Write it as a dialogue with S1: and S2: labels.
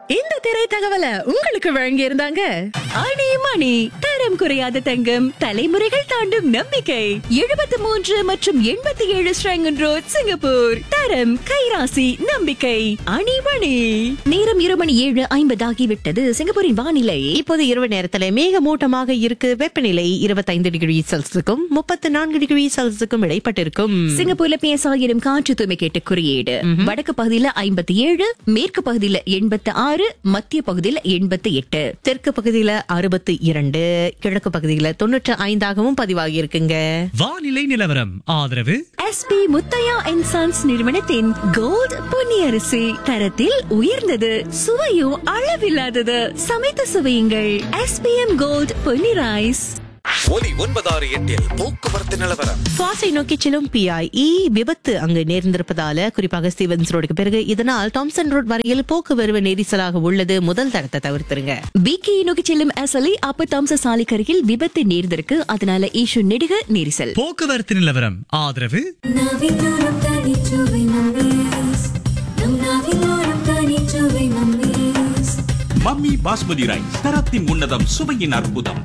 S1: இந்த திரை தகவலை உங்களுக்கு வழங்கி இருந்தாங்க
S2: அணி மணி தரம் குறையாத தங்கம் தலைமுறைகள் தாண்டும் நம்பிக்கை எழுபத்தி மூன்று மற்றும் எண்பத்தி ஏழு ஸ்ரங்கன் ரோட் சிங்கப்பூர் தரம் கைராசி நம்பிக்கை அணி மணி நேரம் இரு மணி ஏழு ஐம்பது ஆகிவிட்டது சிங்கப்பூரின் வானிலை
S3: இப்போது இரவு நேரத்துல மேகமூட்டமாக இருக்கு வெப்பநிலை இருபத்தைந்து டிகிரி செல்சியஸுக்கும் முப்பத்தி நான்கு டிகிரி செல்சியஸுக்கும் இடைப்பட்டிருக்கும்
S2: சிங்கப்பூர்ல பேசாயிரம் காற்று தூய்மை கேட்ட குறியீடு வடக்கு பகுதியில ஐம்பத்தி ஏழு மேற்கு பகுதியில எண்பத்தி ஆறு மத்திய பகுதியில எண்பத்தி எட்டு
S3: தெற்கு பகுதியில அறுபத்தி இரண்டு கிழக்கு பகுதியில தொண்ணூற்று ஐந்தாகவும் பதிவாகி இருக்குங்க
S4: வானிலை நிலவரம் ஆதரவு
S2: எஸ்பி முத்தையா அண்ட் சன்ஸ் நிறுவனத்தின் கோல்ட் பொன்னியரிசி தரத்தில் உயர்ந்தது சுவையும் அளவில்லாதது சமைத்து சுவையுங்கள் எஸ்பிஎம் கோல்ட் பொன்னி ரைஸ்
S5: ஒலி ஒன்பதாறு எட்டில் போக்குவரத்து நிலவரம்
S3: சுவாசை நோக்கி செல்லும் பிஐஇ விபத்து அங்கு நேர்ந்திருப்பதால குறிப்பாக ஸ்டீவன்ஸ் ரோடுக்கு பிறகு இதனால் டாம்சன் ரோட் வரையில் போக்குவரவு நெரிசலாக உள்ளது முதல் தரத்தை தவிர்த்துருங்க
S2: பிகே நோக்கி செல்லும் எஸ்எல்இ அப்ப தாம்ச சாலைக்கருகில் விபத்து நேர்ந்திருக்கு அதனால ஈஷு நெடுக நெரிசல்
S4: போக்குவரத்து நிலவரம் ஆதரவு
S6: நாவிலோரம் தனிச்சுவை மம்மீஸ் நம் நாவிலோரம் தனிச்சுவை மம்மீஸ்
S7: மம்மி பாஸ்மதி ரைஸ் தரத்தின் உன்னதம் சுவையின் அற்புதம்